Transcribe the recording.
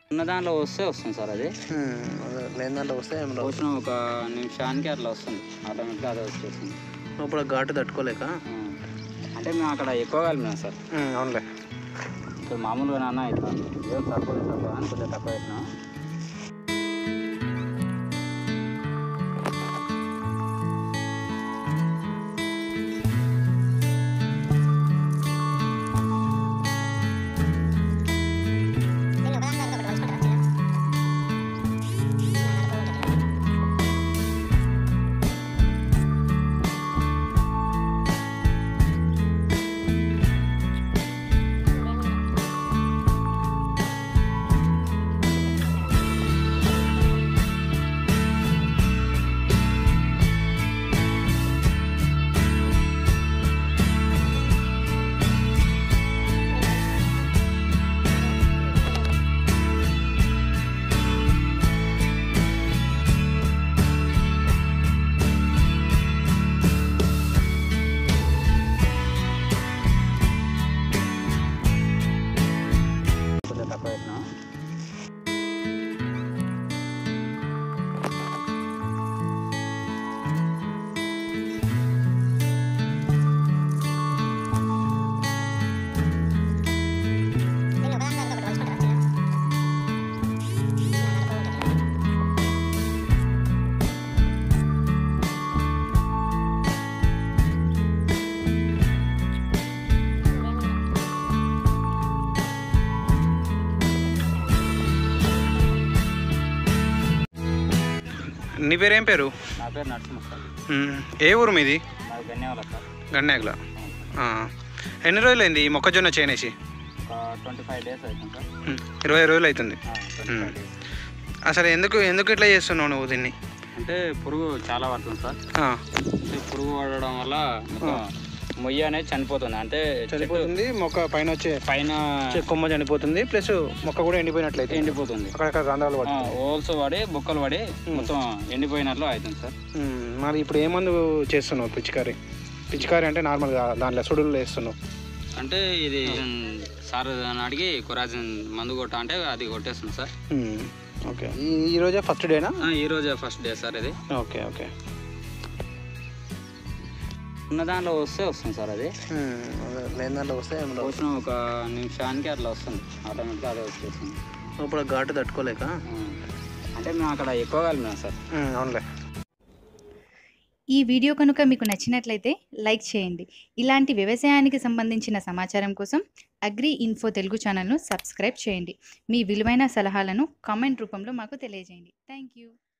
ఉన్న దాంట్లో వస్తే వస్తుంది సార్ అది అదే లేని దాంట్లో వస్తే ఏం రావు పోసిన ఒక నిమిషానికి అట్లా వస్తుంది ఆటోమేటిక్గా అదే వచ్చేస్తుంది లోపల ఘాటు తట్టుకోలేక ఆ. అంటే మేము అక్కడ ఎక్కువ కలిపినాం సార్ ఉమ్, అవునులే ఇప్పుడు మామూలుగా నాన్న ఇట్లా ఏం తక్కువ తక్కువ అని కొంచెం తక్కువ పెట్టినా కొంచెం తక్కువ పెట్టినా నీ పేరు ఏం పేరు నా పేరు నరసింహ సార్ ఉమ్, ఏ ఊరు మీది నాకు ధన్యవాదాలు సార్ గన్నేగల ఎన్ని రోజులైంది ఈ మొక్కజొన్న చేనేసి ఒక ట్వంటీ ఫైవ్ డేస్ అవుతుంది సార్ ఉమ్, ఇరవై రోజులు అవుతుంది ట్వంటీ ఫైవ్ డేస్ అసలు ఎందుకు ఎందుకు ఇట్లా చేస్తున్నావు నువ్వు దీన్ని అంటే పురుగు చాలా పడుతుంది సార్ ఆ, అంటే పురుగు పడడం వల్ల మొత్తం మొయ్య అనేది చనిపోతుంది అంటే చెట్టు చనిపోతుంది మొక్క పైన వచ్చే పైన వచ్చే కొమ్మ చనిపోతుంది ప్లస్ మొక్క కూడా ఎండిపోయినట్లయితే ఎండిపోతుంది అక్కడక్కడ రంధ్రాలు పడుతుంది హోల్స్ పడి బొక్కలు పడి మొత్తం ఎండిపోయినట్లు అవుతుంది సార్ ఉమ్, మరి ఇప్పుడు ఏ మందు చేస్తున్నావు పిచికారి పిచికారి అంటే నార్మల్గా దాంట్లో సుడులు వేస్తున్నావు అంటే ఇది సార్ అని అడిగి కొరాజిన్ మందు కొట్ట అంటే అది కొట్టేస్తుంది సార్ ఉమ్, ఓకే ఈ ఈ రోజే ఫస్ట్ డేనా ఆ, ఈ రోజే ఫస్ట్ డే సార్ ఇది ఓకే ఓకే ఉన్న దాంట్లో వస్తే వస్తుంది సార్ అది ఉమ్, అదే లేని దాంట్లో వస్తే ఏం రావు పోసిన ఒక నిమిషానికి అట్లా వస్తుంది ఆటోమేటిక్గా అదే వచ్చేస్తుంది లోపల ఘాటు తట్టుకోలేక ఆ. అంటే మేము అక్కడ ఎక్కువ కలిపినాం సార్ ఉమ్, అవునులే ఈ వీడియో కనుక మీకు నచ్చినట్లయితే లైక్ చేయండి ఇలాంటి వ్యవసాయానికి సంబంధించిన సమాచారం కోసం అగ్రి ఇన్ఫో తెలుగు ఛానల్ను సబ్స్క్రైబ్ చేయండి మీ విలువైన సలహాలను కామెంట్ రూపంలో మాకు తెలియజేయండి థ్యాంక్ యూ